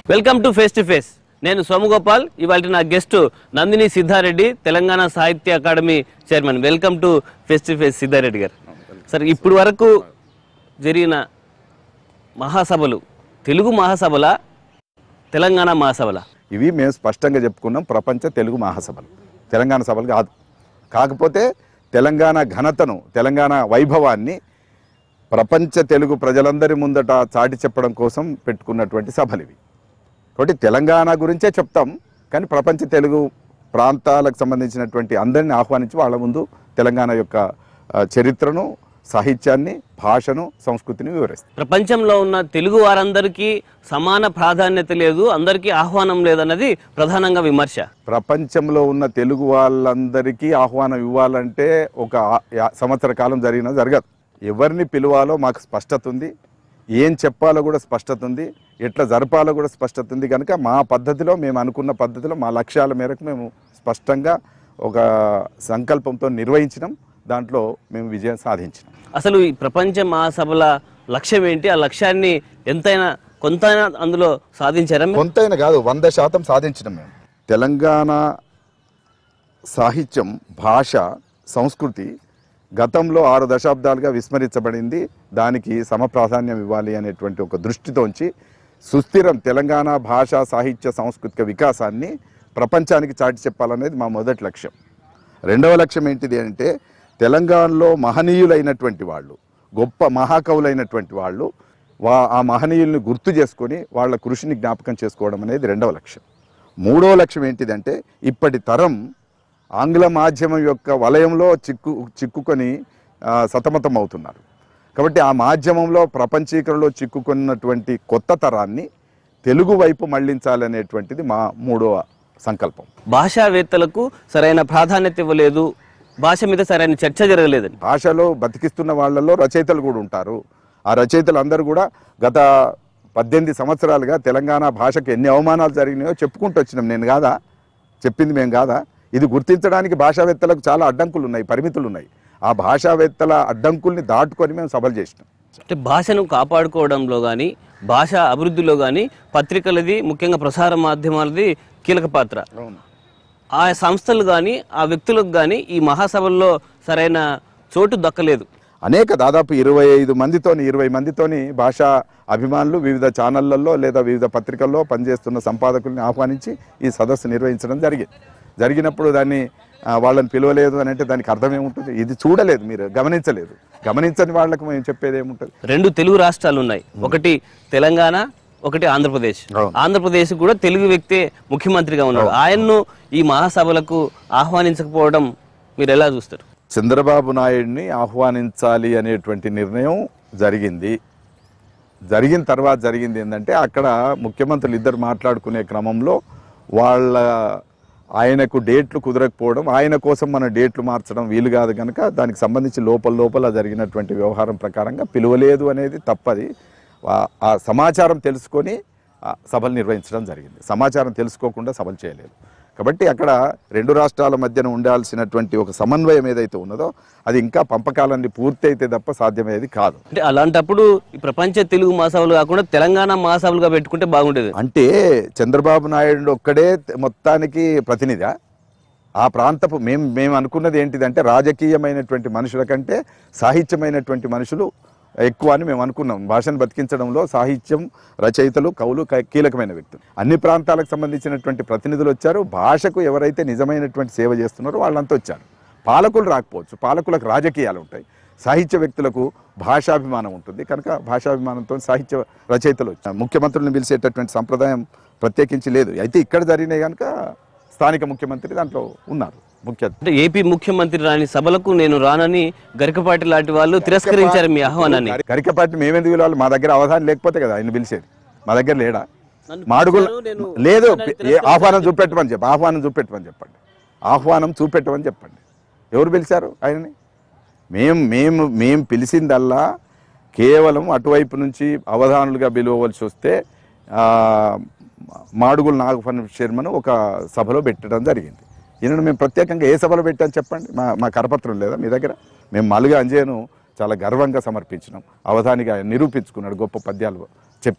Welcome to face to face నేను సోమగోపాల్ ఇవాళ నా guest Nandini Siddareddy Telangana Sahitya Akademi chairman welcome to face to face Siddareddy గారు సార్ ఇప్పుడు వరకు జరిగిన మహాసభలు తెలుగు మహాసభల తెలంగాణ మహాసభల ఇవి మేము స్పష్టంగా చెప్పుకున్నాం ప్రపంచ తెలుగు మహాసభలు తెలంగాణ సభలు కాదు కాకపోతే తెలంగాణ ఘనతను తెలంగాణ వైభవాన్ని ప్రపంచ తెలుగు ప్రజలందరి ముందట చాటి చెప్పడం కోసం పెట్టుకున్నటువంటి సభలు ఇవి కాబట్టి తెలంగాణ గురించే చెప్తాం కానీ ప్రపంచ తెలుగు ప్రాంతాలకు సంబంధించినటువంటి అందరిని ఆహ్వానించి వాళ్ళ ముందు తెలంగాణ యొక్క ఆ, చరిత్రను సాహిత్యాన్ని భాషను సంస్కృతిని వివరిస్తాం ప్రపంచంలో ఉన్న తెలుగు వారందరికీ సమాన ప్రాధాన్యత లేదు అందరికీ ఆహ్వానం లేదన్నది ప్రధానంగా విమర్శ ప్రపంచంలో ఉన్న తెలుగు వాళ్ళందరికీ ఆహ్వానం ఇవ్వాలంటే ఒక ఆ- యా- సంవత్సర కాలం జరిగినా జరగదు ఎవరిని పిలవాలో మాకు స్పష్టత ఉంది ఏం చెప్పాలో కూడా స్పష్టత ఉంది ఎట్లా జరపాలో కూడా స్పష్టత ఉంది కనుక మా పద్ధతిలో మేము అనుకున్న పద్ధతిలో మా లక్ష్యాల మేరకు మేము స్పష్టంగా ఒక సంకల్పంతో నిర్వహించినాం దాంట్లో మేము విజయం సాధించినాం అసలు ఈ ప్రపంచ మహాసభల లక్ష్యం ఏంటి ఆ లక్ష్యాన్ని ఎంతైనా కొంతైనా అందులో సాధించారా మీరు? కొంతైనా కాదు వంద శాతం సాధించినాం మేము తెలంగాణ సాహిత్యం భాష సంస్కృతి గతంలో ఆరు దశాబ్దాలుగా విస్మరించబడింది దానికి సమప్రాధాన్యం ఇవ్వాలి అనేటువంటి ఒక దృష్టితోంచి సుస్థిరం తెలంగాణ భాష సాహిత్య సాంస్కృతిక వికాసాన్ని ప్రపంచానికి చాటి చెప్పాలనేది మా మొదటి లక్ష్యం రెండవ లక్ష్యం ఏంటిది అంటే తెలంగాణలో మహనీయులైనటువంటి వాళ్ళు గొప్ప మహాకవులైనటువంటి వాళ్ళు వా ఆ మహనీయుల్ని గుర్తు చేసుకొని వాళ్ళ కృషిని జ్ఞాపకం చేసుకోవడం అనేది రెండవ లక్ష్యం మూడవ లక్ష్యం ఏంటిదంటే ఇప్పటి తరం ఆంగ్ల మాధ్యమం యొక్క వలయంలో చిక్కు చిక్కుకొని ఆ, సతమతం అవుతున్నారు కాబట్టి ఆ మాధ్యమంలో ప్రపంచీకరణలో చిక్కుకున్నటువంటి కొత్త తరాన్ని తెలుగు వైపు మళ్లించాలనేటువంటిది మా మూడవ సంకల్పం భాషావేత్తలకు సరైన ప్రాధాన్యత ఇవ్వలేదు భాష మీద సరైన చర్చ జరగలేదని భాషలో బతికిస్తున్న వాళ్ళలో రచయితలు కూడా ఉంటారు ఆ రచయితలు అందరూ కూడా గత పద్దెనిమిది సంవత్సరాలుగా తెలంగాణ భాషకు ఎన్ని అవమానాలు జరిగినాయో చెప్పుకుంటూ వచ్చినాం నేను కాదా చెప్పింది మేము కాదా ఇది గుర్తించడానికి భాషావేత్తలకు చాలా అడ్డంకులు ఉన్నాయి పరిమితులు ఉన్నాయి ఆ భాషావేత్తల అడ్డంకుల్ని దాటుకొని మేము సభలు చేసినాం అంటే భాషను కాపాడుకోవడంలో కానీ భాష అభివృద్ధిలో కానీ పత్రికలది ముఖ్యంగా ప్రసార మాధ్యమాలది కీలక పాత్ర ఆ సంస్థలు కానీ ఆ వ్యక్తులకు కానీ ఈ మహాసభల్లో సరైన చోటు దక్కలేదు అనేక దాదాపు ఇరవై ఐదు మందితోని ఇరవై మందితోని భాషా అభిమానులు వివిధ ఛానళ్లలో లేదా వివిధ పత్రికల్లో పనిచేస్తున్న సంపాదకుల్ని ఆహ్వానించి ఈ సదస్సు నిర్వహించడం జరిగింది జరిగినప్పుడు దాన్ని ఆ, వాళ్ళని పిలవలేదు అని అంటే దానికి అర్థం ఏముంటుంది ఇది చూడలేదు మీరు గమనించలేదు గమనించని వాళ్ళకు మేము చెప్పేది ఏముంటుంది రెండు తెలుగు రాష్ట్రాలు ఉన్నాయి ఒకటి తెలంగాణ ఒకటి ఆంధ్రప్రదేశ్ అవును. ఆంధ్రప్రదేశ్ కూడా తెలుగు వ్యక్తే ముఖ్యమంత్రిగా ఉన్నాడు ఆయన్ను ఈ మహాసభలకు ఆహ్వానించకపోవడం మీరు ఎలా చూస్తారు చంద్రబాబు నాయుడిని ఆహ్వానించాలి అనేటువంటి నిర్ణయం జరిగింది జరిగిన తర్వాత జరిగింది ఏంటంటే అక్కడ ముఖ్యమంత్రులు ఇద్దరు మాట్లాడుకునే క్రమంలో వాళ్ళ ఆయనకు డేట్లు కుదరకపోవడం ఆయన కోసం మన డేట్లు మార్చడం వీలు కాదు కనుక దానికి సంబంధించి లోపల లోపల జరిగినటువంటి వ్యవహారం ప్రకారంగా పిలువలేదు అనేది తప్పది ఆ- ఆ సమాచారం తెలుసుకొని ఆ సభలు నిర్వహించడం జరిగింది సమాచారం తెలుసుకోకుండా సభలు చేయలేదు కాబట్టి అక్కడ రెండు రాష్ట్రాల మధ్యన ఉండాల్సినటువంటి ఒక సమన్వయం ఏదైతే ఉన్నదో అది ఇంకా పంపకాలన్నీ పూర్తి అయితే తప్ప సాధ్యమయ్యేది కాదు అంటే అలాంటప్పుడు ఈ ప్రపంచ తెలుగు మహాసభలు కాకుండా తెలంగాణ మహాసభలుగా పెట్టుకుంటే బాగుండేది అంటే చంద్రబాబు నాయుడు ఒక్కడే త- మొత్తానికి ప్రతినిధి ఆ ప్రాంతపు మేము మేము అనుకున్నది ఏంటిదంటే రాజకీయమైనటువంటి మనుషుల కంటే సాహిత్యమైనటువంటి మనుషులు ఎక్కువ అని మేము అనుకున్నాం భాషను బతికించడంలో సాహిత్యం రచయితలు కవులు క- కీలకమైన వ్యక్తులు అన్ని ప్రాంతాలకు సంబంధించినటువంటి ప్రతినిధులు వచ్చారు భాషకు ఎవరైతే నిజమైనటువంటి సేవ చేస్తున్నారో వాళ్ళంతా వచ్చారు పాలకులు రాకపోవచ్చు పాలకులకు రాజకీయాలు ఉంటాయి సాహిత్య వ్యక్తులకు భాషాభిమానం ఉంటుంది కనుక భాషాభిమానంతో సాహిత్య రచయితలు వచ్చారు ముఖ్యమంత్రులను పిలిచేటటువంటి సంప్రదాయం ప్రత్యేకించి లేదు అయితే ఇక్కడ జరిగినాయి కనుక స్థానిక ముఖ్యమంత్రి దాంట్లో ఉన్నారు ముఖ్య అంటే ఏపీ ముఖ్యమంత్రి రాని సభలకు నేను రానని గరికపాటి లాంటి వాళ్ళు తిరస్కరించారు మీ ఆహ్వానాన్ని గరి- గరికపాటి మేమెందుకు పిలవాలి మా దగ్గర అవధానం లేకపోతే కదా ఆయన పిలిచేది మా దగ్గర లేడా నన్ను మాడుగులు పిలిచారు, నేను లేదు ఆహ్వానాన్ని ఏ ఆహ్వానం చూపెట్టమని చెప్పి ఆహ్వానం చూపెట్టమని చెప్పండి ఆహ్వానం చూపెట్టమని చెప్పండి ఎవరు పిలిచారు ఆయనని మేము మేము మేము పిలిచిందల్లా కేవలం అటువైపు నుంచి అవధానులుగా పిలువవలసి వస్తే ఆ, మాడుగుల నాగఫన్ శర్మను ఒక సభలో పెట్టడం జరిగింది ఈయనను మేము ప్రత్యేకంగా ఏ సభలో పెట్టాం చెప్పండి మా మా కరపత్రం లేదా మీ దగ్గర మేము మలుగా అంజయ్యను చాలా గర్వంగా సమర్పించినాం అవధానిగా ఆయన నిరూపించుకున్నాడు గొప్ప పద్యాలు చెప్పి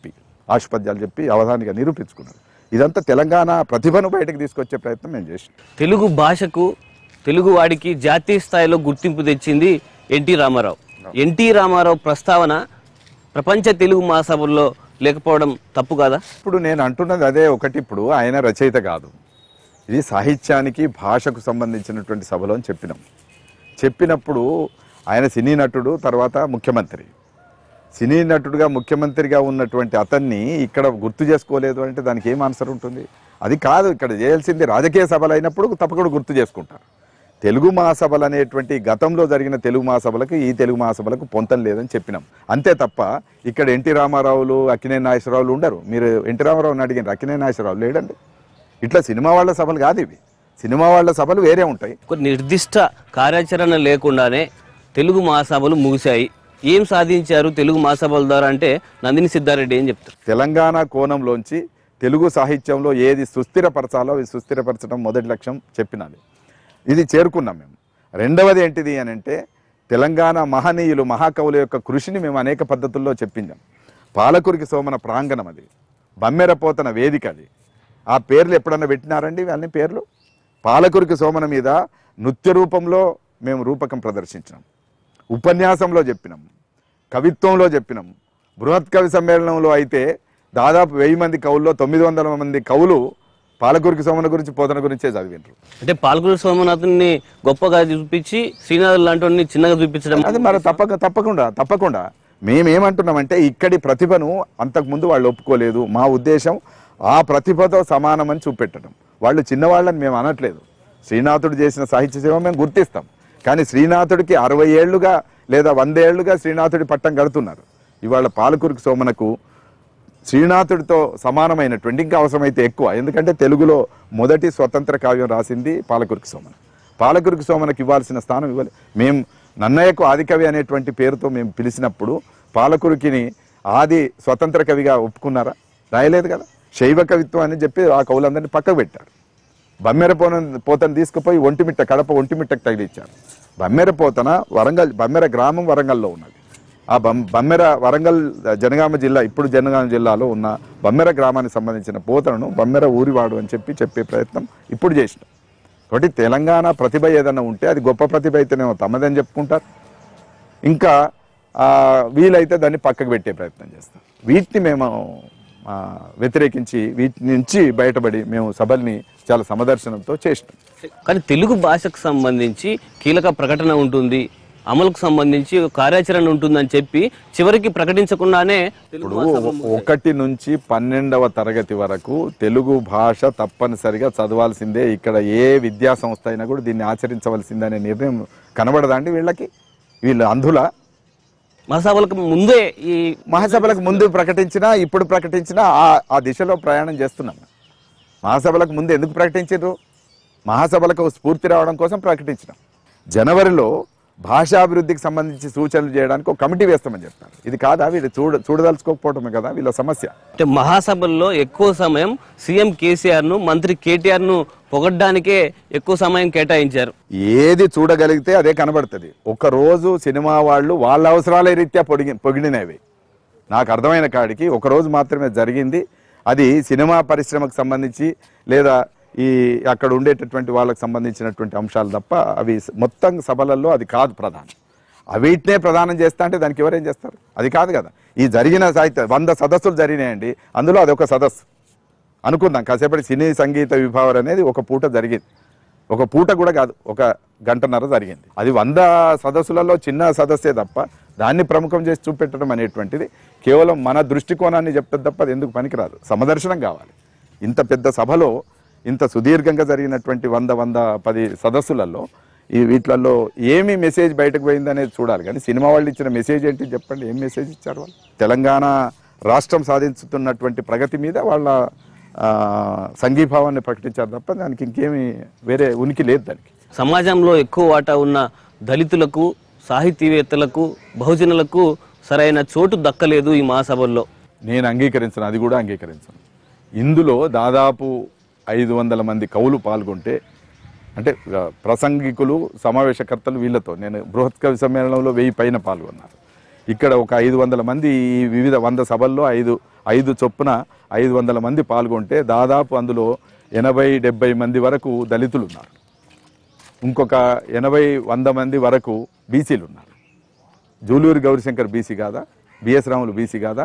ఆశుపత్యాలు చెప్పి అవధానిగా నిరూపించుకున్నారు ఇదంతా తెలంగాణ ప్రతిభను బయటకు తీసుకొచ్చే ప్రయత్నం మేము చేసినాం తెలుగు భాషకు తెలుగు వాడికి జాతీయ స్థాయిలో గుర్తింపు తెచ్చింది ఎన్టీ రామారావు ఎన్టీ రామారావు ప్రస్తావన ప్రపంచ తెలుగు మహాసభల్లో లేకపోవడం తప్పు కాదా ఇప్పుడు నేను అంటున్నది అదే ఒకటి ఇప్పుడు ఆయన రచయిత కాదు ఇది సాహిత్యానికి భాషకు సంబంధించినటువంటి సభలో అని చెప్పినాం చెప్పినప్పుడు ఆయన సినీ నటుడు తర్వాత ముఖ్యమంత్రి సినీ నటుడుగా ముఖ్యమంత్రిగా ఉన్నటువంటి అతన్ని ఇక్కడ గుర్తు చేసుకోలేదు అంటే దానికి ఏం ఆన్సర్ ఉంటుంది అది కాదు ఇక్కడ చేయాల్సింది రాజకీయ సభలు అయినప్పుడు తప్పకుండా గుర్తు చేసుకుంటారు తెలుగు మహాసభలు అనేటువంటి గతంలో జరిగిన తెలుగు మహాసభలకు ఈ తెలుగు మహాసభలకు పొంతం లేదని చెప్పినాం అంతే తప్ప ఇక్కడ ఎన్టీ రామారావులు అక్కినే నాగేశ్వరరావులు ఉండరు మీరు ఎన్టీ రామారావుని అడిగిన అక్కినే నాగేశ్వరరావు లేడండి ఇట్లా సినిమా వాళ్ళ సభలు కాదు ఇవి సినిమా వాళ్ళ సభలు వేరే ఉంటాయి ఒక నిర్దిష్ట కార్యాచరణ లేకుండానే తెలుగు మహాసభలు ముగిశాయి ఏం సాధించారు తెలుగు మహాసభల ద్వారా అంటే నందిని సిద్ధారెడ్డి ఏం చెప్తారు తెలంగాణ కోణంలోంచి తెలుగు సాహిత్యంలో ఏది సుస్థిరపరచాలో అది సుస్థిరపరచడం మొదటి లక్ష్యం చెప్పినది ఇది చేరుకున్నాం మేము రెండవది ఏంటిది అని అంటే తెలంగాణ మహనీయులు మహాకవుల యొక్క కృషిని మేము అనేక పద్ధతుల్లో చెప్పించాం పాలకురికి సోమన ప్రాంగణం అది బమ్మెరపోతన వేదిక అది ఆ పేర్లు ఎప్పుడన్నా పెట్టినారండి ఇవన్నీ పేర్లు పాలకురికి సోమన మీద నృత్య రూపంలో మేము రూపకం ప్రదర్శించినాం ఉపన్యాసంలో చెప్పినాం కవిత్వంలో చెప్పినాం బృహత్ కవి సమ్మేళనంలో అయితే దాదాపు వెయ్యి మంది కవుల్లో తొమ్మిది వందల మంది కవులు పాలకురికి సోమన గురించి పోతన గురించే చదివిండ్రు అంటే పాల్గొని సోమనాథుని గొప్పగా చూపించి శ్రీనాథ్ లాంటి చిన్నగా చూపించడం అది మరి తప్పక తప్పకుండా తప్పకుండా మేమేమంటున్నామంటే ఇక్కడి ప్రతిభను అంతకుముందు వాళ్ళు ఒప్పుకోలేదు మా ఉద్దేశం ఆ ప్రతిభతో సమానమని చూపెట్టడం వాళ్ళు చిన్నవాళ్ళని మేము అనట్లేదు శ్రీనాథుడు చేసిన సాహిత్య సేవ మేము గుర్తిస్తాం కానీ శ్రీనాథుడికి అరవై ఏళ్లుగా లేదా వంద ఏళ్లుగా శ్రీనాథుడి పట్టం కడుతున్నారు ఇవాళ పాలకురికి సోమనకు శ్రీనాథుడితో సమానమైనటువంటి ఇంకా అవసరమైతే ఎక్కువ ఎందుకంటే తెలుగులో మొదటి స్వతంత్ర కావ్యం రాసింది పాలకురికి సోమన పాలకురికి సోమనకి ఇవ్వాల్సిన స్థానం ఇవ్వాలి మేము నన్నయ్యకు ఆదికవి అనేటువంటి పేరుతో మేము పిలిచినప్పుడు పాలకురికిని ఆది స్వతంత్ర కవిగా ఒప్పుకున్నారా రాయలేదు కదా శైవ కవిత్వం అని చెప్పి ఆ కవులందరినీ పక్కకు పెట్టారు బమ్మెర పోన పోతను తీసుకుపోయి ఒంటిమిట్ట కడప ఒంటిమిట్టకు తగిలిచ్చారు బమ్మెర పోతన వరంగల్ బమ్మెర గ్రామం వరంగల్లో ఉన్నది ఆ బం బమ్మెర వరంగల్ జనగామ జిల్లా ఇప్పుడు జనగామ జిల్లాలో ఉన్న బమ్మెర గ్రామానికి సంబంధించిన పోతనను బమ్మెర ఊరివాడు అని చెప్పి చెప్పే ప్రయత్నం ఇప్పుడు చేసినాం కాబట్టి తెలంగాణ ప్రతిభ ఏదైనా ఉంటే అది గొప్ప ప్రతిభ అయితేనేమో తమదని చెప్పుకుంటారు ఇంకా ఆ, వీలైతే దాన్ని పక్కకు పెట్టే ప్రయత్నం చేస్తాం వీటిని మేము ఆ, వ్యతిరేకించి వీటి నుంచి బయటపడి మేము సభల్ని చాలా సమదర్శనంతో చేసినాం కానీ తెలుగు భాషకు సంబంధించి కీలక ప్రకటన ఉంటుంది అమలుకు సంబంధించి కార్యాచరణ ఉంటుందని చెప్పి చివరికి ప్రకటించకుండానే తెలుగు ఇప్పుడు మహాసభ ఒ- ఒకటి నుంచి పన్నెండవ తరగతి వరకు తెలుగు భాష తప్పనిసరిగా చదవాల్సిందే ఇక్కడ ఏ విద్యా సంస్థ అయినా కూడా దీన్ని ఆచరించవలసిందనే నిర్ణయం కనబడదా అండి వీళ్ళకి వీళ్ళు అంధుల మహాసభలకు ముందే ఈ మహాసభలకు ముందు ప్రకటించినా ఇప్పుడు ప్రకటించినా ఆ ఆ దిశలో ప్రయాణం చేస్తున్నాం మహాసభలకు ముందు ఎందుకు ప్రకటించారు మహాసభలకు స్ఫూర్తి రావడం కోసం ప్రకటించినాం జనవరిలో భాషాభివృద్ధికి సంబంధించి సూచనలు చేయడానికి ఒక కమిటీ వేస్తామని చెప్తారు ఇది కాదా వీళ్ళు చూడ చూడదలుచుకోకపోవటమే కదా వీళ్ళ సమస్య అంటే మహాసభల్లో ఎక్కువ సమయం సీఎం కేసీఆర్ ను మంత్రి కేటీఆర్ ను పొగడ్డానికే ఎక్కువ సమయం కేటాయించారు ఏది చూడగలిగితే అదే కనబడుతుంది ఒక రోజు సినిమా వాళ్ళు వాళ్ళ అవసరాల రీత్యా పొడిగి పొగిడినవి నాకు అర్థమైన కాడికి ఒక రోజు మాత్రమే జరిగింది అది సినిమా పరిశ్రమకు సంబంధించి లేదా ఈ అక్కడ ఉండేటటువంటి వాళ్ళకి సంబంధించినటువంటి అంశాలు తప్ప అవి మొత్తం సభలలో అది కాదు ప్రధానం అవిటినే ప్రదానం చేస్తా అంటే దానికి ఎవరేం చేస్తారు అది కాదు కదా ఈ జరిగిన సాహిత్య వంద సదస్సులు జరిగినాయండి అందులో అది ఒక సదస్సు అనుకుందాం కాసేపటి సినీ సంగీత విభావర్ అనేది ఒక పూట జరిగింది ఒక పూట కూడా కాదు ఒక గంటన్నర జరిగింది అది వంద సదస్సులలో చిన్న సదస్సే తప్ప దాన్ని ప్రముఖం చేసి చూపెట్టడం అనేటువంటిది కేవలం మన దృష్టికోణాన్ని చెప్తుంది తప్ప అది ఎందుకు పనికిరాదు సమదర్శనం కావాలి ఇంత పెద్ద సభలో ఇంత సుదీర్ఘంగా జరిగినటువంటి వంద వంద పది సదస్సులలో ఈ వీటిలలో ఏమి మెసేజ్ బయటకు పోయింది అనేది చూడాలి కానీ సినిమా వాళ్ళు ఇచ్చిన మెసేజ్ ఏంటి చెప్పండి ఏం మెసేజ్ ఇచ్చారు వాళ్ళు తెలంగాణ రాష్ట్రం సాధించుతున్నటువంటి ప్రగతి మీద వాళ్ళ ఆ, సంఘీభావాన్ని ప్రకటించారు తప్ప దానికి ఇంకేమీ వేరే ఉనికి లేదు దానికి సమాజంలో ఎక్కువ వాటా ఉన్న దళితులకు సాహితీవేత్తలకు బహుజనులకు సరైన చోటు దక్కలేదు ఈ మహాసభల్లో నేను అంగీకరించను అది కూడా అంగీకరించను ఇందులో దాదాపు ఐదు వందల మంది కవులు పాల్గొంటే అంటే ఆ, ప్రసంగికులు సమావేశకర్తలు వీళ్ళతో నేను బృహత్ కవి సమ్మేళనంలో వెయ్యి పైన పాల్గొన్నారు ఇక్కడ ఒక ఐదు వందల మంది ఈ వివిధ వంద సభల్లో ఐదు ఐదు చొప్పున ఐదు వందల మంది పాల్గొంటే దాదాపు అందులో ఎనభై డెబ్బై మంది వరకు దళితులు ఉన్నారు ఇంకొక ఎనభై వంద మంది వరకు బీసీలు ఉన్నారు జూలూరు గౌరీశంకర్ బీసీ కాదా బిఎస్ రాములు బీసీ కాదా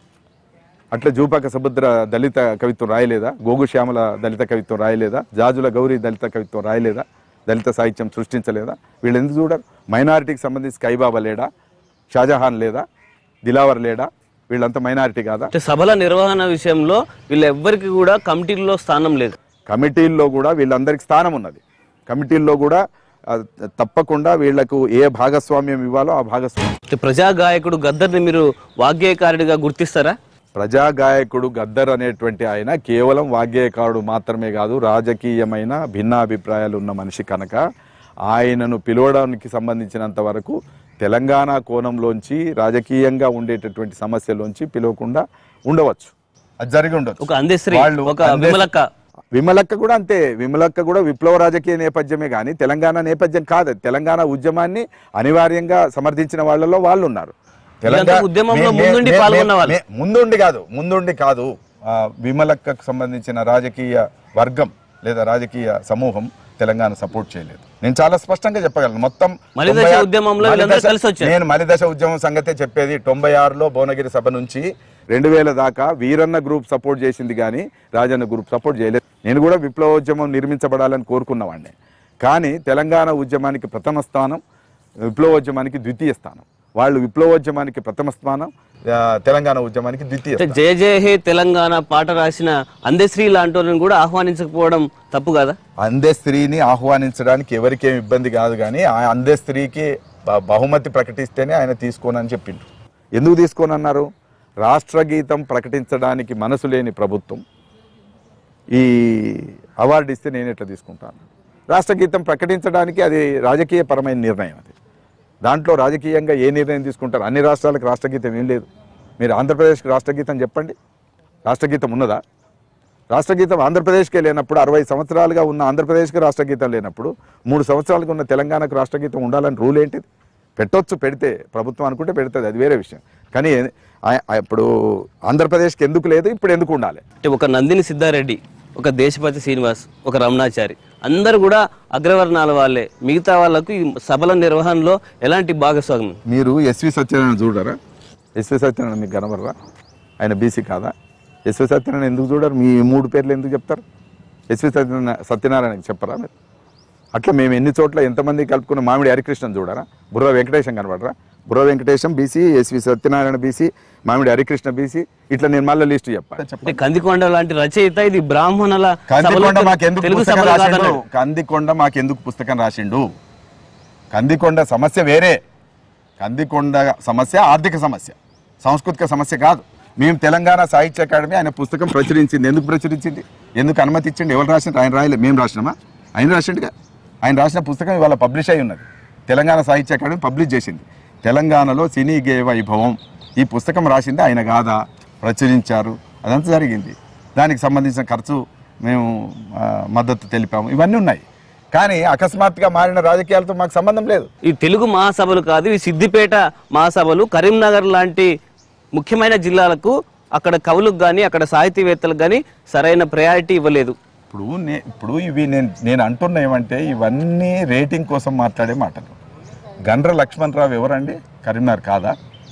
అట్లా జూపాక సముద్ర దళిత కవిత్వం రాయలేదా గోగు శ్యామల దళిత కవిత్వం రాయలేదా జాజుల గౌరీ దళిత కవిత్వం రాయలేదా దళిత సాహిత్యం సృష్టించలేదా వీళ్ళు ఎందుకు చూడరు మైనారిటీకి సంబంధించి కైబాబా లేడా షాజహాన్ లేదా దిలావర్ లేడా వీళ్ళంతా మైనారిటీ కాదా అంటే సభల నిర్వహణ విషయంలో వీళ్ళెవ్వరికి కూడా కమిటీల్లో స్థానం లేదు కమిటీల్లో కూడా వీళ్ళందరికీ స్థానం ఉన్నది కమిటీల్లో కూడా ఆ, తప్పకుండా వీళ్లకు ఏ భాగస్వామ్యం ఇవ్వాలో ఆ భాగస్వామ్యం అంటే ప్రజా గాయకుడు గద్దర్ని మీరు వాగ్గేయకారుడిగా గుర్తిస్తారా ప్రజా గాయకుడు గద్దర్ అనేటువంటి ఆయన కేవలం వాగ్గేయకారుడు మాత్రమే కాదు రాజకీయమైన భిన్నాభిప్రాయాలు ఉన్న మనిషి కనుక ఆయనను పిలవడానికి సంబంధించినంత వరకు తెలంగాణ కోణంలోంచి రాజకీయంగా ఉండేటటువంటి సమస్యలోంచి పిలవకుండా ఉండవచ్చు అది జరిగి ఉండొచ్చు ఒక అందశ్రీ వాళ్ళు ఒక అందే- విమలక్క విమలక్క కూడా అంతే విమలక్క కూడా విప్లవ రాజకీయ నేపథ్యమే కానీ తెలంగాణ నేపథ్యం కాదు అది. తెలంగాణ ఉద్యమాన్ని అనివార్యంగా సమర్థించిన వాళ్ళలో వాళ్ళు ఉన్నారు వీళ్ళంతా ఉద్యమంలో మే- మే- ముందుండి మే- పాల్గొన్న వాళ్ళు. మే- ముందుండి కాదు ముందుండి కాదు ఆ, విమలక్కకు సంబంధించిన రాజకీయ వర్గం లేదా రాజకీయ సమూహం తెలంగాణ సపోర్ట్ చేయలేదు నేను చాలా స్పష్టంగా చెప్పగలను మొత్తం మలిదశ తొంభై ఆరు- ఉద్యమంలో వీళ్ళందరూ మలిదశ- కలిసి వచ్చారు. నేను మలిదశ ఉద్యమం సంగతే చెప్పేది తొంభై ఆరులో భువనగిరి సభ నుంచి రెండు వేల దాకా వీరన్న గ్రూప్ సపోర్ట్ చేసింది కానీ రాజన్న గ్రూప్ సపోర్ట్ చేయలేదు నేను కూడా విప్లవోద్యమం నిర్మించబడాలని కోరుకున్నవాడిని కానీ తెలంగాణ ఉద్యమానికి ప్రథమ స్థానం విప్లవోద్యమానికి ద్వితీయ స్థానం వాళ్ళు విప్లవోద్యమానికి ప్రథమ స్థానం ఆ, తెలంగాణ ఉద్యమానికి ద్వితీయ అంటే స్థానం. జయ జయ హే తెలంగాణ పాట రాసిన అందశ్రీ లాంటి వాళ్ళని కూడా ఆహ్వానించకపోవడం తప్పు కదా అందే స్త్రీని ఆహ్వానించడానికి ఎవరికేం ఇబ్బంది కాదు కానీ ఆ అందే స్త్రీకి బ- బహుమతి ప్రకటిస్తేనే ఆయన తీసుకోనని చెప్పిండ్రు ఎందుకు తీసుకోనన్నారు రాష్ట్ర గీతం ప్రకటించడానికి మనసు లేని ప్రభుత్వం ఈ అవార్డు ఇస్తే నేను ఎట్లా తీసుకుంటాను రాష్ట్ర గీతం ప్రకటించడానికి అది రాజకీయ పరమైన నిర్ణయం అది దాంట్లో రాజకీయంగా ఏ నిర్ణయం తీసుకుంటారు అన్ని రాష్ట్రాలకు రాష్ట్ర గీతం ఏం లేదు మీరు ఆంధ్రప్రదేశ్కి రాష్ట్ర గీతం చెప్పండి రాష్ట్ర గీతం ఉన్నదా రాష్ట్ర గీతం ఆంధ్రప్రదేశ్కే లేనప్పుడు అరవై సంవత్సరాలుగా ఉన్న ఆంధ్రప్రదేశ్కి రాష్ట్ర గీతం లేనప్పుడు మూడు సంవత్సరాలుగా ఉన్న తెలంగాణకు రాష్ట్ర గీతం ఉండాలని రూల్ ఏంటిది పెట్టొచ్చు పెడితే ప్రభుత్వం అనుకుంటే పెడుతుంది అది వేరే విషయం కానీ ఆ- ఆ- ఇప్పుడు ఆంధ్రప్రదేశ్కి ఎందుకు లేదు ఇప్పుడు ఎందుకు ఉండాలి అంటే ఒక నందిని సిద్ధారెడ్డి ఒక దేశపతి శ్రీనివాస్ ఒక రమణాచారి అందరూ కూడా అగ్రవర్ణాల వాళ్ళే మిగతా వాళ్ళకు ఈ సభల నిర్వహణలో ఎలాంటి భాగస్వామ్యం మీరు ఎస్వి సత్యనారాయణ చూడరా ఎస్వి సత్యనారాయణ మీకు కనబడరా ఆయన బీసీ కాదా ఎస్వి సత్యనారాయణ ఎందుకు చూడరు మీ మూడు పేర్లు ఎందుకు చెప్తారు ఎస్వి సత్యనారాయణ సత్యనారాయణకి చెప్పరా మీరు అట్లా మేము ఎన్ని చోట్ల ఎంతమంది కలుపుకున్న మామిడి హరికృష్ణన్ చూడరా బుర్ర వెంకటేశం కనబడరా Burra Venkatesham BC SV Satyanarayana BC Mamidi Harikrishna BC ఇట్లా నేను మళ్ళీ లిస్ట్ చెప్పాను అంటే కందికొండ లాంటి రచయిత ఇది బ్రాహ్మణుల కందికొండ సభలకు మాకెందుకు తెలుగు పుస్తకం సభలు రాసిండు కాదన్నాడు కందికొండ మాకెందుకు పుస్తకం రాసిండు కందికొండ సమస్య వేరే కందికొండ సమస్య ఆర్థిక సమస్య సాంస్కృతిక సమస్య కాదు మేము తెలంగాణ సాహిత్య అకాడమీ ఆయన పుస్తకం ప్రచురించింది ఎందుకు ప్రచురించింది ఎందుకు అనుమతి ఇచ్చిండు ఎవరు రాసిండు ఆయన రాయలేదు మేము రాసినామా ఆయన రాసిండుగా ఆయన రాసిన పుస్తకం ఇవాళ పబ్లిష్ అయి ఉన్నది తెలంగాణ సాహిత్య అకాడమీ పబ్లిష్ చేసింది తెలంగాణలో సినీ గే వైభవం ఈ పుస్తకం రాసింది ఆయన కాదా ప్రచురించారు అదంతా జరిగింది దానికి సంబంధించిన ఖర్చు మేము ఆ, మద్దతు తెలిపాము ఇవన్నీ ఉన్నాయి కానీ అకస్మాత్తుగా మారిన రాజకీయాలతో మాకు సంబంధం లేదు ఈ తెలుగు మహాసభలు కాదు ఈ సిద్దిపేట మహాసభలు కరీంనగర్ లాంటి ముఖ్యమైన జిల్లాలకు అక్కడ కవులకు కానీ అక్కడ సాహితీవేత్తలకు కానీ సరైన ప్రయారిటీ ఇవ్వలేదు ఇప్పుడు నే ఇప్పుడు ఇవి నేను నేను అంటున్నా ఏమంటే ఇవన్నీ రేటింగ్ కోసం మాట్లాడే మాటలు గండ్ర లక్ష్మణరావు ఎవరండి కరీంనగర్ కాదా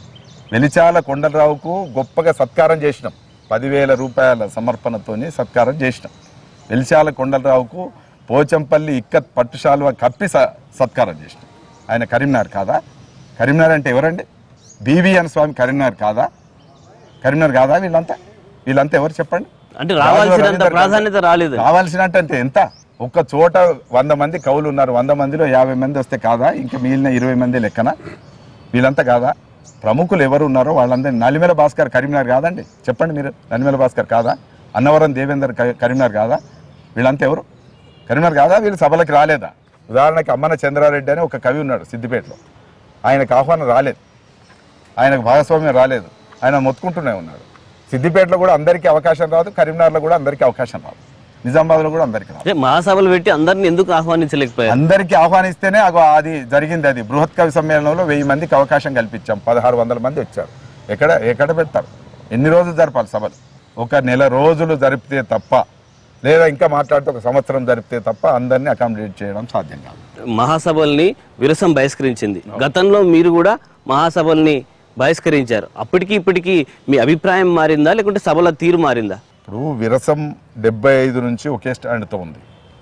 వెలిచాల కొండలరావుకు గొప్పగా సత్కారం చేసినాం పదివేల రూపాయల సమర్పణతోని సత్కారం చేసినాం వెలిచాల కొండలరావుకు పోచంపల్లి ఇక్కత్ పట్టుశాలువ కప్పి స సత్కారం చేసినాం ఆయన కరీంనగర్ కాదా కరీంనగర్ అంటే ఎవరండి బీవీఎన్ స్వామి కరీంనగర్ కాదా కరీంనగర్ కాదా వీళ్ళంతా వీళ్ళంతా ఎవరు చెప్పండి అంటే రావాల్సినంత రవీంద్ర ప్రాధాన్యత రాలేదు కావాల్సినట్టు అంటే ఎంత ఒక్క చోట వంద మంది కవులు ఉన్నారు వంద మందిలో యాభై మంది వస్తే కాదా ఇంకా మిగిలిన ఇరవై మంది లెక్కన వీళ్ళంతా కాదా ప్రముఖులు ఎవరు ఉన్నారో వాళ్ళందరినీ నలిమెల భాస్కర్ కరీంనగర్ కాదండి చెప్పండి మీరు నలిమెల భాస్కర్ కాదా అన్నవరం దేవేందర్ క- కరీంనగర్ కాదా వీళ్ళంతా ఎవరు కరీంనగర్ కాదా వీళ్ళు సభలకు రాలేదా ఉదాహరణకి అమ్మన చంద్రారెడ్డి అని ఒక కవి ఉన్నాడు సిద్దిపేటలో ఆయనకు ఆహ్వానం రాలేదు ఆయనకు భాగస్వామ్యం రాలేదు ఆయన మొత్తుకుంటూనే ఉన్నాడు సిద్దిపేటలో కూడా అందరికీ అవకాశం రాదు కరీంనగర్లో కూడా అందరికీ అవకాశం రాదు నిజామాబాద్లో కూడా అందరికీ రావాలి అంటే మహాసభలు పెట్టి అందరిని ఎందుకు ఆహ్వానించలేకపోయారు అందరికీ ఆహ్వానిస్తేనే అగో అది జరిగింది అది బృహత్ కవి సమ్మేళనంలో వెయ్యి మందికి అవకాశం కల్పించాం పదహారు వందల మంది వచ్చారు ఎక్కడ ఎక్కడ పెడతారు ఎన్ని రోజులు జరపాలి సభలు ఒక నెల రోజులు జరిపితే తప్ప లేదా ఇంకా మాట్లాడితే ఒక సంవత్సరం జరిపితే తప్ప అందరినీ అకామిడేట్ చేయడం సాధ్యం కాదు మహాసభల్ని విరసం బహిష్కరించింది గతంలో మీరు కూడా మహాసభల్ని బహిష్కరించారు అప్పటికి ఇప్పటికి మీ అభిప్రాయం మారిందా లేకుంటే సభల తీరు మారిందా ఇప్పుడు విరసం డెబ్బై ఐదు నుంచి ఒకే స్టాండ్తో ఉంది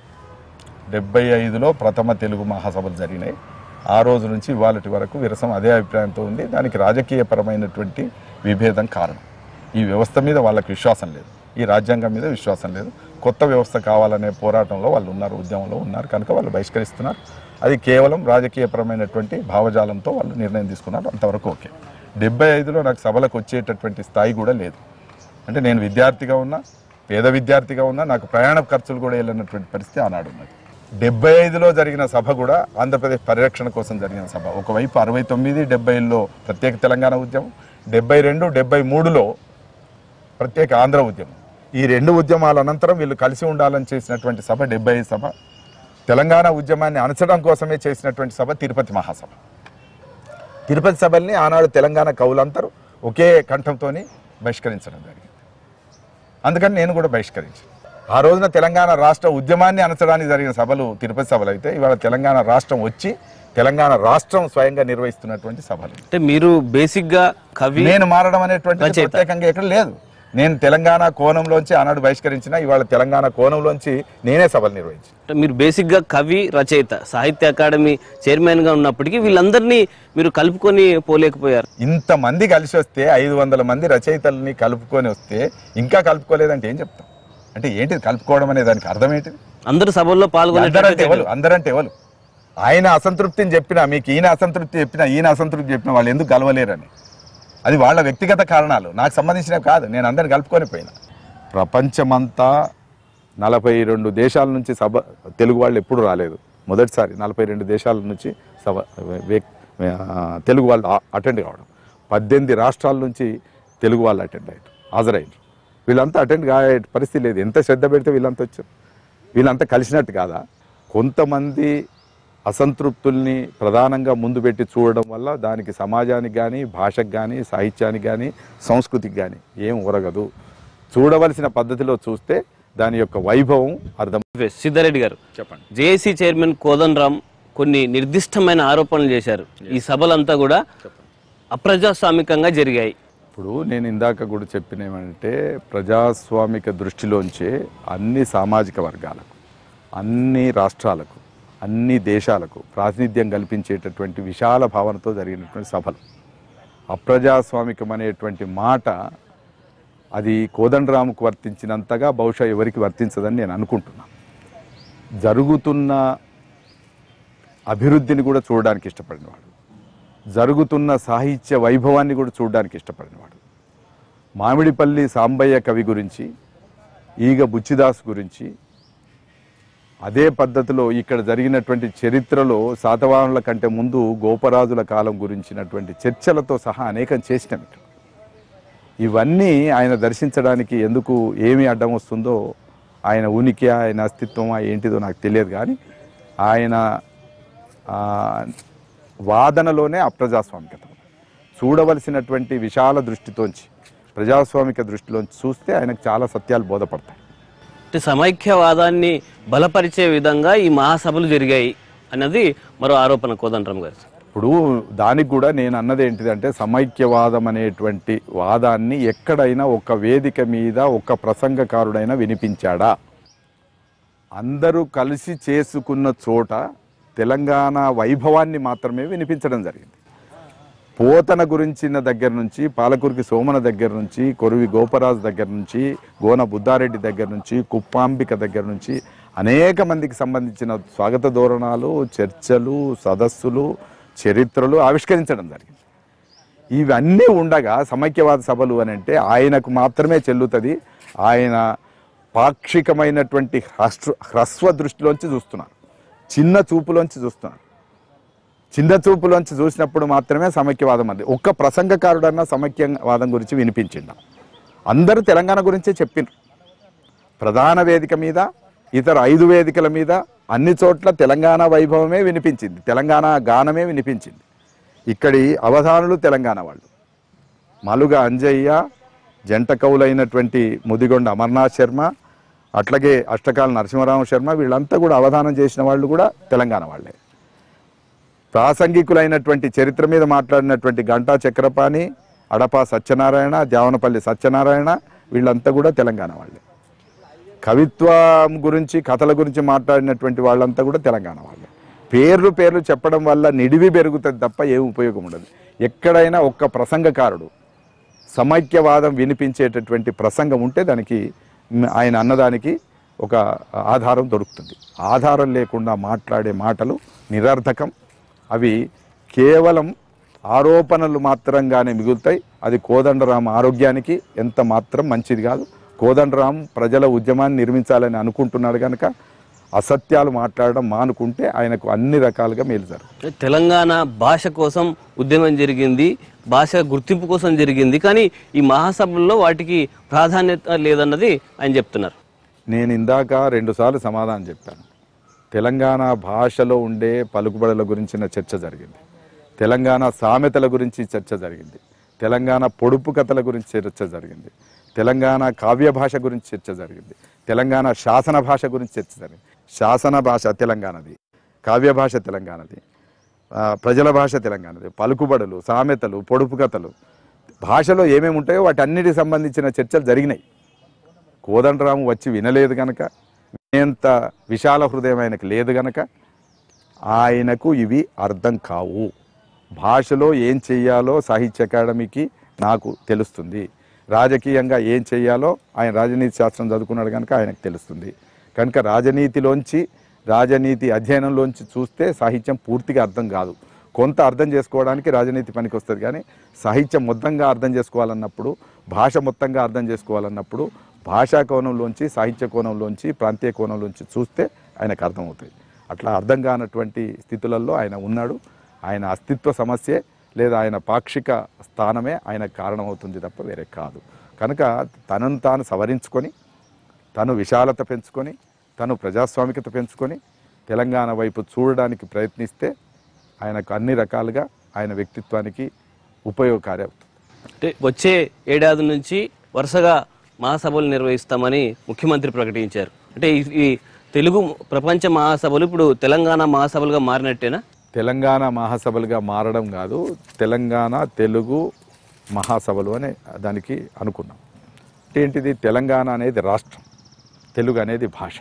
డెబ్బై ఐదులో ప్రథమ తెలుగు మహాసభలు జరిగినాయి ఆ రోజు నుంచి ఇవాళటి వరకు విరసం అదే అభిప్రాయంతో ఉంది దానికి రాజకీయపరమైనటువంటి విభేదం కారణం ఈ వ్యవస్థ మీద వాళ్ళకి విశ్వాసం లేదు ఈ రాజ్యాంగం మీద విశ్వాసం లేదు కొత్త వ్యవస్థ కావాలనే పోరాటంలో వాళ్ళు ఉన్నారు ఉద్యమంలో ఉన్నారు కనుక వాళ్ళు బహిష్కరిస్తున్నారు అది కేవలం రాజకీయపరమైనటువంటి భావజాలంతో వాళ్ళు నిర్ణయం తీసుకున్నారు అంతవరకు ఓకే డెబ్బై ఐదులో నాకు సభలకు వచ్చేటటువంటి స్థాయి కూడా లేదు అంటే నేను విద్యార్థిగా ఉన్నా పేద విద్యార్థిగా ఉన్నా నాకు ప్రయాణ ఖర్చులు కూడా వెళ్ళినటువంటి పరిస్థితి ఆనాడు ఉన్నది డెబ్బై ఐదులో జరిగిన సభ కూడా ఆంధ్రప్రదేశ్ పరిరక్షణ కోసం జరిగిన సభ ఒకవైపు అరవై తొమ్మిది డెబ్బైలో ప్రత్యేక తెలంగాణ ఉద్యమం డెబ్బై రెండు డెబ్బై మూడులో ప్రత్యేక ఆంధ్ర ఉద్యమం ఈ రెండు ఉద్యమాల అనంతరం వీళ్ళు కలిసి ఉండాలని చేసినటువంటి సభ డెబ్బై ఐదు సభ తెలంగాణ ఉద్యమాన్ని అణచడం కోసమే చేసినటువంటి సభ తిరుపతి మహాసభ తిరుపతి సభల్ని ఆనాడు తెలంగాణ కవులందరూ ఒకే కంఠంతోని బహిష్కరించడం జరిగింది అందుకని నేను కూడా బహిష్కరించాను ఆ రోజున తెలంగాణ రాష్ట్ర ఉద్యమాన్ని అనచడానికి జరిగిన సభలు తిరుపతి సభలు అయితే ఇవాళ తెలంగాణ రాష్ట్రం వచ్చి తెలంగాణ రాష్ట్రం స్వయంగా నిర్వహిస్తున్నటువంటి సభలు అంటే మీరు బేసిక్ గా కవి నేను మారడం అనేటువంటి రచయిత. ప్రత్యేకంగా ఎక్కడ లేదు నేను తెలంగాణ కోణంలోంచి ఆనాడు బహిష్కరించిన ఇవాళ తెలంగాణ కోణంలోంచి నేనే సభలు నిర్వహించాను అంటే మీరు బేసిక్ గా కవి రచయిత సాహిత్య అకాడమీ చైర్మన్ గా ఉన్నప్పటికీ వీళ్ళందరినీ మీరు కలుపుకొని పోలేకపోయారు ఇంతమంది కలిసి వస్తే ఐదు వందల మంది రచయితల్ని కలుపుకొని వస్తే ఇంకా కలుపుకోలేదంటే ఏం చెప్తాం అంటే ఏంటిది కలుపుకోవడం అనే దానికి అర్థం ఏంటిది అందరు సభల్లో అందరంటే పాల్గొనే ఎవరు అందరంటే ఎవరు ఆయన అసంతృప్తిని చెప్పినా మీకు ఈయన అసంతృప్తి చెప్పినా ఈయన అసంతృప్తి చెప్పినా వాళ్ళు ఎందుకు కలవలేరని అది వాళ్ళ వ్యక్తిగత కారణాలు నాకు సంబంధించినవి కాదు నేను అందరిని కలుపుకొని పోయినా ప్రపంచమంతా నలభై రెండు దేశాల నుంచి సభ తెలుగు వాళ్ళు ఎప్పుడు రాలేదు మొదటిసారి నలభై రెండు దేశాల నుంచి సభ వే- ఆ, తెలుగు వాళ్ళు అటెండ్ కావడం పద్దెనిమిది రాష్ట్రాల నుంచి తెలుగు వాళ్ళు అటెండ్ అయ్యారు హాజరయ్యారు వీళ్ళంతా అటెండ్ కాయే పరిస్థితి లేదు ఎంత శ్రద్ధ పెడితే వీళ్ళంతా వచ్చారు వీళ్ళంతా కలిసినట్టు కాదా కొంతమంది అసంతృప్తుల్ని ప్రధానంగా ముందు పెట్టి చూడడం వల్ల దానికి సమాజానికి కానీ భాషకు కానీ సాహిత్యానికి కానీ సంస్కృతికి కానీ ఏం ఒరగదు చూడవలసిన పద్ధతిలో చూస్తే దాని యొక్క వైభవం అర్థం సిద్ధారెడ్డి గారు చెప్పండి జేఏసీ చైర్మన్ కోదన్ రామ్ కొన్ని నిర్దిష్టమైన ఆరోపణలు చేశారు ఈ సభలంతా కూడా అప్రజాస్వామికంగా జరిగాయి ఇప్పుడు నేను ఇందాక కూడా చెప్పిన ఏమంటే ప్రజాస్వామిక దృష్టిలోంచే అన్ని సామాజిక వర్గాలకు అన్ని రాష్ట్రాలకు అన్ని దేశాలకు ప్రాతినిధ్యం కల్పించేటటువంటి విశాల భావనతో జరిగినటువంటి సభలు అప్రజాస్వామికం అనేటువంటి మాట అది కోదండరాముకు వర్తించినంతగా బహుశా ఎవరికి వర్తించదని నేను అనుకుంటున్నాను జరుగుతున్న అభివృద్ధిని కూడా చూడడానికి ఇష్టపడినవాడు జరుగుతున్న సాహిత్య వైభవాన్ని కూడా చూడడానికి ఇష్టపడినవాడు మామిడిపల్లి సాంబయ్య కవి గురించి ఈగ బుచ్చిదాస్ గురించి అదే పద్ధతిలో ఇక్కడ జరిగినటువంటి చరిత్రలో శాతవాహనుల కంటే ముందు గోపరాజుల కాలం గురించినటువంటి చర్చలతో సహా అనేకం చేసినాం ఇక్కడ ఇవన్నీ ఆయన దర్శించడానికి ఎందుకు ఏమి అడ్డం వస్తుందో ఆయన ఉనికి ఆయన అస్తిత్వమా ఏంటిదో నాకు తెలియదు కానీ ఆయన ఆ, వాదనలోనే అప్రజాస్వామికత ఉంది. చూడవలసినటువంటి విశాల దృష్టితోంచి ప్రజాస్వామిక దృష్టిలోంచి చూస్తే ఆయనకు చాలా సత్యాలు బోధపడతాయి అంటే సమైక్యవాదాన్ని బలపరిచే విధంగా ఈ మహాసభలు జరిగాయి అన్నది మరో ఆరోపణ కోదన్ రామ్ గారు ఇప్పుడు దానికి కూడా నేను అన్నది ఏంటిదంటే సమైక్యవాదం అనేటువంటి వాదాన్ని ఎక్కడైనా ఒక వేదిక మీద ఒక ప్రసంగకారుడైనా వినిపించాడా అందరూ కలిసి చేసుకున్న చోట తెలంగాణ వైభవాన్ని మాత్రమే వినిపించడం జరిగింది పోతన గురించిన దగ్గర నుంచి పాలకురికి సోమన దగ్గర నుంచి కొరువి గోపరాజు దగ్గర నుంచి గోన బుద్ధారెడ్డి దగ్గర నుంచి కుప్పాంబిక దగ్గర నుంచి అనేక మందికి సంబంధించిన స్వాగత ధోరణాలు చర్చలు సదస్సులు చరిత్రలు ఆవిష్కరించడం జరిగింది ఇవన్నీ ఉండగా సమైక్యవాద సభలు అని అంటే ఆయనకు మాత్రమే చెల్లుతుంది ఆయన పాక్షికమైనటువంటి హ్రస్వ హ్రస్వ దృష్టిలోంచి చూస్తున్నారు చిన్న చూపులోంచి చూస్తున్నారు చిన్న చూపులోంచి చూసినప్పుడు మాత్రమే సమైక్యవాదం అంది ఒక్క ప్రసంగకారుడన్నా సమైక్యవాదం గురించి వినిపించిండ అందరూ తెలంగాణ గురించే చెప్పిండ్రు ప్రధాన వేదిక మీద ఇతర ఐదు వేదికల మీద అన్ని చోట్ల తెలంగాణ వైభవమే వినిపించింది తెలంగాణ గానమే వినిపించింది ఇక్కడి అవధానులు తెలంగాణ వాళ్ళు మలుగ అంజయ్య జంట కవులైనటువంటి ముదిగొండ అమర్నాథ్ శర్మ అట్లాగే అష్టకాల నరసింహరామ శర్మ వీళ్ళంతా కూడా అవధానం చేసిన వాళ్ళు కూడా తెలంగాణ వాళ్ళే ప్రాసంగికులైనటువంటి చరిత్ర మీద మాట్లాడినటువంటి గంటా చక్రపాణి అడపా సత్యనారాయణ దేవనపల్లి సత్యనారాయణ వీళ్ళంతా కూడా తెలంగాణ వాళ్ళే కవిత్వం గురించి కథల గురించి మాట్లాడినటువంటి వాళ్ళంతా కూడా తెలంగాణ వాళ్ళే పేర్లు పేర్లు చెప్పడం వల్ల నిడివి పెరుగుతుంది తప్ప ఏం ఉపయోగం ఉండదు ఎక్కడైనా ఒక్క ప్రసంగకారుడు సమైక్యవాదం వినిపించేటటువంటి ప్రసంగం ఉంటే దానికి మ్, ఆయన అన్నదానికి ఒక ఆధారం దొరుకుతుంది ఆధారం లేకుండా మాట్లాడే మాటలు నిరర్ధకం అవి కేవలం ఆరోపణలు మాత్రంగానే మిగులుతాయి అది కోదండరాం ఆరోగ్యానికి ఎంత మాత్రం మంచిది కాదు కోదండరాం ప్రజల ఉద్యమాన్ని నిర్మించాలని అనుకుంటున్నాడు కనుక అసత్యాలు మాట్లాడడం మానుకుంటే ఆయనకు అన్ని రకాలుగా మేలు జరుగుతుంది తెలంగాణ భాష కోసం ఉద్యమం జరిగింది భాష గుర్తింపు కోసం జరిగింది కానీ ఈ మహాసభల్లో వాటికి ప్రాధాన్యత లేదన్నది ఆయన చెప్తున్నారు నేను ఇందాక రెండుసార్లు సమాధానం చెప్పాను తెలంగాణ భాషలో ఉండే పలుకుబడుల గురించిన చర్చ జరిగింది తెలంగాణ సామెతల గురించి చర్చ జరిగింది తెలంగాణ పొడుపు కథల గురించి చర్చ జరిగింది తెలంగాణ కావ్య భాష గురించి చర్చ జరిగింది తెలంగాణ శాసన భాష గురించి చర్చ జరిగింది శాసన భాష తెలంగాణది కావ్య భాష తెలంగాణది ఆ, ప్రజల భాష తెలంగాణది పలుకుబడులు సామెతలు పొడుపు కథలు భాషలో ఏమేమి ఉంటాయో వాటి అన్నిటికి సంబంధించిన చర్చలు జరిగినాయి కోదండరాము వచ్చి వినలేదు గనక వినేంత విశాల హృదయం ఆయనకు లేదు గనక ఆయనకు ఇవి అర్థం కావు భాషలో ఏం చెయ్యాలో సాహిత్య అకాడమీకి నాకు తెలుస్తుంది రాజకీయంగా ఏం చెయ్యాలో ఆయన రాజనీతి శాస్త్రం చదువుకున్నాడు కనుక ఆయనకు తెలుస్తుంది కనుక రాజనీతిలోంచి రాజనీతి అధ్యయనంలోంచి చూస్తే సాహిత్యం పూర్తిగా అర్థం కాదు కొంత అర్థం చేసుకోవడానికి రాజనీతి పనికి వస్తుంది కానీ సాహిత్యం మొత్తంగా అర్థం చేసుకోవాలన్నప్పుడు భాష మొత్తంగా అర్థం చేసుకోవాలన్నప్పుడు భాషా కోణంలోంచి సాహిత్య కోణంలోంచి ప్రాంతీయ కోణంలోంచి చూస్తే ఆయనకు అర్థమవుతాయి అట్లా అర్థం కానటువంటి స్థితులలో ఆయన ఉన్నాడు ఆయన అస్తిత్వ సమస్యే లేదా ఆయన పాక్షిక స్థానమే ఆయన కారణమవుతుంది తప్ప వేరే కాదు కనుక తనను తాను సవరించుకొని తను విశాలత పెంచుకొని తను ప్రజాస్వామికత పెంచుకొని తెలంగాణ వైపు చూడడానికి ప్రయత్నిస్తే ఆయనకు అన్ని రకాలుగా ఆయన వ్యక్తిత్వానికి ఉపయోగకారి అవుతుంది అంటే వచ్చే ఏడాది నుంచి వరుసగా మహాసభలు నిర్వహిస్తామని ముఖ్యమంత్రి ప్రకటించారు అంటే ఈ- ఈ తెలుగు ప్రపంచ మహాసభలు ఇప్పుడు తెలంగాణ మహాసభలుగా మారినట్టేనా తెలంగాణ మహాసభలుగా మారడం కాదు తెలంగాణ తెలుగు మహాసభలు అని దానికి అనుకున్నాం అంటే ఏంటిది తెలంగాణ అనేది రాష్ట్రం తెలుగు అనేది భాష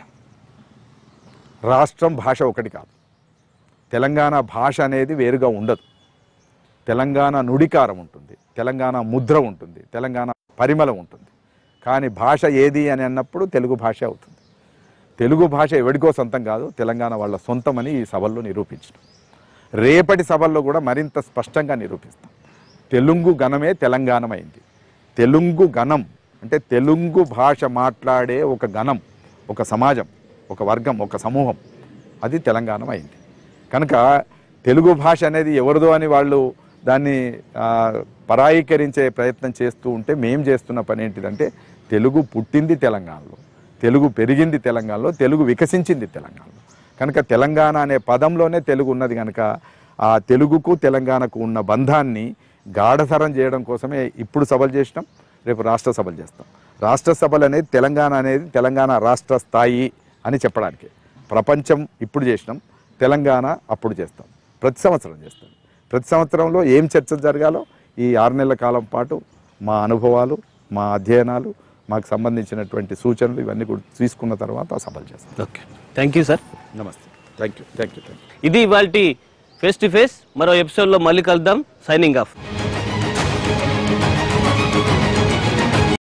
రాష్ట్రం భాష ఒకటి కాదు తెలంగాణ భాష అనేది వేరుగా ఉండదు తెలంగాణ నుడికారం ఉంటుంది తెలంగాణ ముద్ర ఉంటుంది తెలంగాణ పరిమళం ఉంటుంది కానీ భాష ఏది అని అన్నప్పుడు తెలుగు భాష అవుతుంది తెలుగు భాష ఎవడికో సొంతం కాదు తెలంగాణ వాళ్ళ సొంతమని ఈ సభల్లో నిరూపించడం రేపటి సభల్లో కూడా మరింత స్పష్టంగా నిరూపిస్తాం తెలుగు గణమే తెలంగాణమైంది తెలుగు గణం అంటే తెలుగు భాష మాట్లాడే ఒక గణం ఒక సమాజం ఒక వర్గం ఒక సమూహం అది తెలంగాణ అయింది కనుక తెలుగు భాష అనేది ఎవరిదో అని వాళ్ళు దాన్ని ఆ, పరాయీకరించే ప్రయత్నం చేస్తూ ఉంటే మేం చేస్తున్న పని ఏంటిదంటే తెలుగు పుట్టింది తెలంగాణలో తెలుగు పెరిగింది తెలంగాణలో తెలుగు వికసించింది తెలంగాణలో కనుక తెలంగాణ అనే పదంలోనే తెలుగు ఉన్నది కనుక ఆ తెలుగుకు తెలంగాణకు ఉన్న బంధాన్ని గాఢతరం చేయడం కోసమే ఇప్పుడు సభలు చేసినాం రేపు రాష్ట్ర సభలు చేస్తాం రాష్ట్ర సభలు అనేది తెలంగాణ అనేది తెలంగాణ రాష్ట్ర స్థాయి అని చెప్పడానికి ప్రపంచం ఇప్పుడు చేసినాం తెలంగాణ అప్పుడు చేస్తాం ప్రతి సంవత్సరం చేస్తాం ప్రతి సంవత్సరంలో ఏం చర్చలు జరగాలో ఈ ఆరు నెలల కాలం పాటు మా అనుభవాలు మా అధ్యయనాలు మాకు సంబంధించినటువంటి సూచనలు ఇవన్నీ కూడా తీసుకున్న తర్వాత ఆ సభలు చేస్తాం ఓకే థ్యాంక్ యూ సార్ నమస్తే thank you thank you thank you ఇది ఇవాళ ఫేస్ టు ఫేస్ మరో ఎపిసోడ్లో మళ్ళీ కలుద్దాం సైనింగ్ ఆఫ్